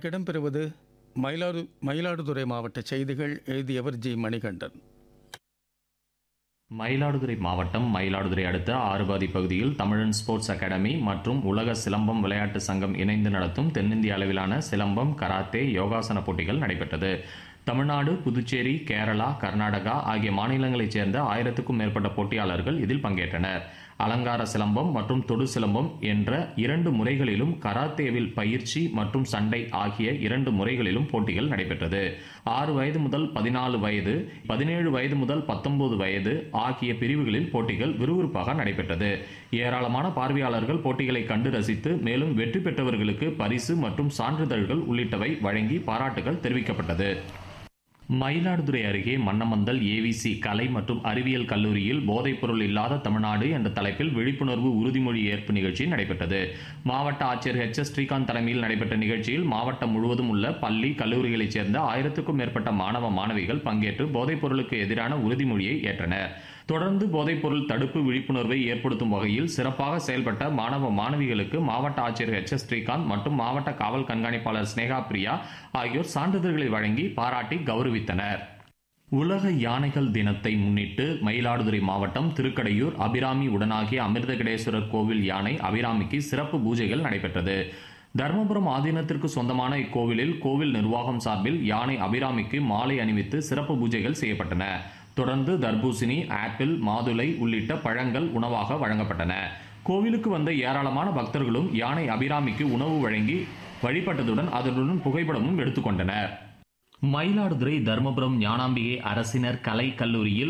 எனக்கு இடம்பெறுவது மயிலாடு மயிலாடுதுறை மாவட்ட செய்திகள் எழுதியவர் ஜி மணிகண்டன் மயிலாடுதுறை மாவட்டம் மயிலாடுதுறை அடுத்த ஆறுபாதி பகுதியில் தமிழன் ஸ்போர்ட்ஸ் அகாடமி மற்றும் உலக சிலம்பம் விளையாட்டு சங்கம் இணைந்து நடத்தும் தென்னிந்திய அளவிலான சிலம்பம் கராத்தே யோகாசன போட்டிகள் நடைபெற்றது தமிழ்நாடு புதுச்சேரி கேரளா கர்நாடகா ஆகிய மாநிலங்களைச் சேர்ந்த ஆயிரத்துக்கும் மேற்பட்ட போட்டியாளர்கள் இதில் பங்கேற்றனர் அலங்கார சிலம்பம் மற்றும் தொடு சிலம்பம் என்ற இரண்டு முறைகளிலும் கராத்தேவில் பயிற்சி மற்றும் சண்டை ஆகிய இரண்டு முறைகளிலும் போட்டிகள் நடைபெற்றது ஆறு வயது முதல் பதினாலு வயது பதினேழு வயது முதல் பத்தொன்பது வயது ஆகிய பிரிவுகளில் போட்டிகள் விறுவிறுப்பாக நடைபெற்றது ஏராளமான பார்வையாளர்கள் போட்டிகளை கண்டு ரசித்து மேலும் வெற்றி பெற்றவர்களுக்கு பரிசு மற்றும் சான்றிதழ்கள் உள்ளிட்டவை வழங்கி பாராட்டுகள் தெரிவிக்கப்பட்டது மயிலாடுதுறை அருகே மன்னமந்தல் ஏவிசி கலை மற்றும் அறிவியல் கல்லூரியில் போதைப்பொருள் இல்லாத தமிழ்நாடு என்ற தலைப்பில் விழிப்புணர்வு உறுதிமொழி ஏற்பு நிகழ்ச்சி நடைபெற்றது மாவட்ட ஆட்சியர் ஹெச் எஸ் ஸ்ரீகாந்த் தலைமையில் நடைபெற்ற நிகழ்ச்சியில் மாவட்டம் முழுவதும் உள்ள பள்ளி கல்லூரிகளைச் சேர்ந்த ஆயிரத்துக்கும் மேற்பட்ட மாணவ மாணவிகள் பங்கேற்று போதைப்பொருளுக்கு எதிரான உறுதிமொழியை ஏற்றனர் தொடர்ந்து போதைப்பொருள் தடுப்பு விழிப்புணர்வை ஏற்படுத்தும் வகையில் சிறப்பாக செயல்பட்ட மாணவ மாணவிகளுக்கு மாவட்ட ஆட்சியர் ஹெச் எஸ் ஸ்ரீகாந்த் மற்றும் மாவட்ட காவல் கண்காணிப்பாளர் ஸ்னேகா பிரியா ஆகியோர் சான்றிதழ்களை வழங்கி பாராட்டி கௌரவித்தனர் உலக யானைகள் தினத்தை முன்னிட்டு மயிலாடுதுறை மாவட்டம் திருக்கடையூர் அபிராமி உடனாகிய அமிர்தகடேஸ்வரர் கோவில் யானை அபிராமிக்கு சிறப்பு பூஜைகள் நடைபெற்றது தர்மபுரம் ஆதீனத்திற்கு சொந்தமான இக்கோவிலில் கோவில் நிர்வாகம் சார்பில் யானை அபிராமிக்கு மாலை அணிவித்து சிறப்பு பூஜைகள் செய்யப்பட்டன தொடர்ந்து தர்பூசணி ஆப்பிள் மாதுளை உள்ளிட்ட பழங்கள் உணவாக வழங்கப்பட்டன கோவிலுக்கு வந்த ஏராளமான பக்தர்களும் யானை அபிராமிக்கு உணவு வழங்கி வழிபட்டதுடன் அதனுடன் புகைப்படமும் எடுத்துக்கொண்டனர் மயிலாடுதுறை தர்மபுரம் ஞானாம்பிகை அரசினர் கலை கல்லூரியில்